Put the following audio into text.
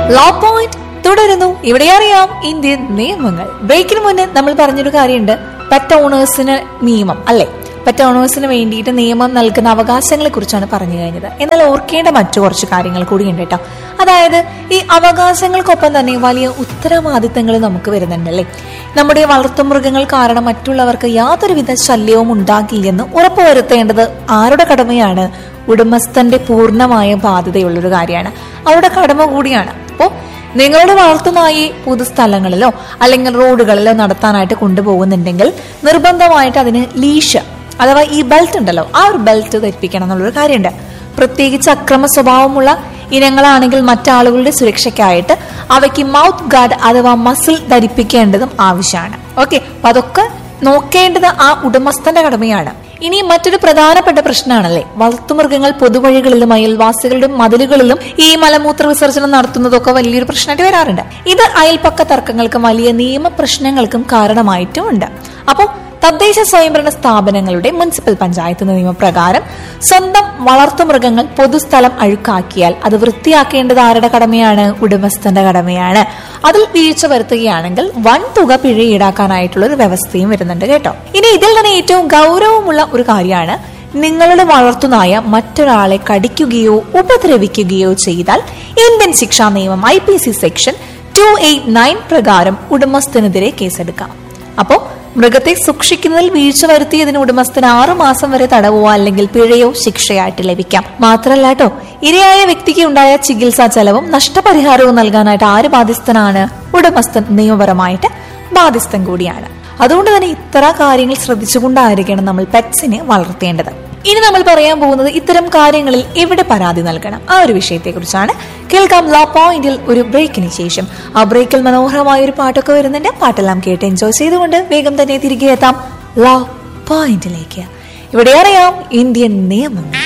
law point തുടരുന്നു ഇവിടെ അറിയാം ഇന്ത്യൻ നിയമങ്ങൾ ബ്രേക്കിന് മുന്നേ നമ്മൾ പറഞ്ഞൊരു കാര്യമുണ്ട് പെറ്റ് ഓണേഴ്സിന് നിയമം അല്ലെ പെറ്റ് ഓണേഴ്സിന് വേണ്ടിയിട്ട് നിയമം നൽകുന്ന അവകാശങ്ങളെ കുറിച്ചാണ് പറഞ്ഞു കഴിഞ്ഞത് എന്നാൽ ഓർക്കേണ്ട മറ്റു കുറച്ച് കാര്യങ്ങൾ കൂടിയുണ്ട് കേട്ടോ അതായത് ഈ അവകാശങ്ങൾക്കൊപ്പം തന്നെ വലിയ ഉത്തരവാദിത്തങ്ങൾ നമുക്ക് വരുന്നുണ്ടല്ലേ നമ്മുടെ വളർത്തുമൃഗങ്ങൾ കാരണം മറ്റുള്ളവർക്ക് യാതൊരുവിധ ശല്യവും ഉണ്ടാകില്ലെന്ന് ഉറപ്പുവരുത്തേണ്ടത് ആരുടെ കടമയാണ് ഉടമസ്ഥന്റെ പൂർണ്ണമായ ബാധ്യതയുള്ളൊരു കാര്യമാണ് അവരുടെ കടമ കൂടിയാണ് അപ്പോൾ നിങ്ങളുടെ വളർത്തുനായി പൊതുസ്ഥലങ്ങളിലോ അല്ലെങ്കിൽ റോഡുകളിലോ നടത്താനായിട്ട് കൊണ്ടുപോകുന്നുണ്ടെങ്കിൽ നിർബന്ധമായിട്ട് അതിന് ലീഷ് അഥവാ ഈ ബെൽറ്റ് ഉണ്ടല്ലോ ആ ഒരു ബെൽറ്റ് ധരിപ്പിക്കണം എന്നുള്ളൊരു കാര്യമുണ്ട് പ്രത്യേകിച്ച് അക്രമ സ്വഭാവമുള്ള ഇനങ്ങളാണെങ്കിൽ മറ്റാളുകളുടെ സുരക്ഷയ്ക്കായിട്ട് അവയ്ക്ക് മൗത്ത് ഗാർഡ് അഥവാ മസിൽ ധരിപ്പിക്കേണ്ടതും ആവശ്യമാണ് ഓക്കെ അപ്പൊ അതൊക്കെ നോക്കേണ്ടത് ആ ഉടമസ്ഥന്റെ കടമയാണ് ഇനി മറ്റൊരു പ്രധാനപ്പെട്ട പ്രശ്നമാണല്ലേ വളർത്തുമൃഗങ്ങൾ പൊതുവഴികളിലും അയൽവാസികളുടെ മതിലുകളിലും ഈ മലമൂത്ര വിസർജനം നടത്തുന്നതൊക്കെ വലിയൊരു പ്രശ്നമായിട്ട് വരാറുണ്ട് ഇത് അയൽപ്പക്ക തർക്കങ്ങൾക്കും വലിയ നിയമ പ്രശ്നങ്ങൾക്കും കാരണമായിട്ടുമുണ്ട് അപ്പോൾ തദ്ദേശ സ്വയംഭരണ സ്ഥാപനങ്ങളുടെ മുനിസിപ്പൽ പഞ്ചായത്ത് നിയമപ്രകാരം സ്വന്തം വളർത്തുമൃഗങ്ങൾ പൊതുസ്ഥലം അഴുക്കാക്കിയാൽ അത് വൃത്തിയാക്കേണ്ടത് ആരുടെ കടമയാണ് ഉടമസ്ഥന്റെ കടമയാണ് അതിൽ വീഴ്ച വരുത്തുകയാണെങ്കിൽ വൻ തുക പിഴ ഈടാക്കാനായിട്ടുള്ള ഒരു വ്യവസ്ഥയും വരുന്നുണ്ട് കേട്ടോ ഇനി ഇതിൽ തന്നെ ഏറ്റവും ഗൗരവമുള്ള ഒരു കാര്യമാണ് നിങ്ങളുടെ വളർത്തുനായ മറ്റൊരാളെ കടിക്കുകയോ ഉപദ്രവിക്കുകയോ ചെയ്താൽ ഇന്ത്യൻ ശിക്ഷാ നിയമം I P C section two eight nine പ്രകാരം ഉടമസ്ഥനെതിരെ കേസെടുക്കാം അപ്പോ മൃഗത്തെ സൂക്ഷിക്കുന്നതിൽ വീഴ്ച വരുത്തിയതിന് ഉടമസ്ഥന് ആറു മാസം വരെ തടവോ അല്ലെങ്കിൽ പിഴയോ ശിക്ഷയായിട്ട് ലഭിക്കാം മാത്രല്ല കേട്ടോ ഇരയായ വ്യക്തിക്ക് ഉണ്ടായ ചികിത്സാ ചെലവും നഷ്ടപരിഹാരവും നൽകാനായിട്ട് ആര് ബാധ്യസ്ഥനാണ് ഉടമസ്ഥൻ നിയമപരമായിട്ട് ബാധ്യസ്ഥൻ കൂടിയാണ് അതുകൊണ്ട് തന്നെ ഇത്ര കാര്യങ്ങൾ ശ്രദ്ധിച്ചുകൊണ്ടായിരിക്കണം നമ്മൾ പെറ്റ്സിനെ വളർത്തേണ്ടത് ഇനി നമ്മൾ പറയാൻ പോകുന്നത് ഇത്തരം കാര്യങ്ങളിൽ എവിടെ പരാതി നൽകണം ആ ഒരു വിഷയത്തെ കുറിച്ചാണ് കേൾക്കാം ലാ പോയിന്റിൽ ഒരു ബ്രേക്കിന് ശേഷം ആ ബ്രേക്കിൽ മനോഹരമായ ഒരു പാട്ടൊക്കെ വരുന്നുണ്ട് പാട്ടെല്ലാം കേട്ട് എൻജോയ് ചെയ്തുകൊണ്ട് വേഗം തന്നെ തിരികെ എത്താം ലാ പോയിന്റിലേക്ക് ഇവിടെ അറിയാം ഇന്ത്യൻ നിയമങ്ങൾ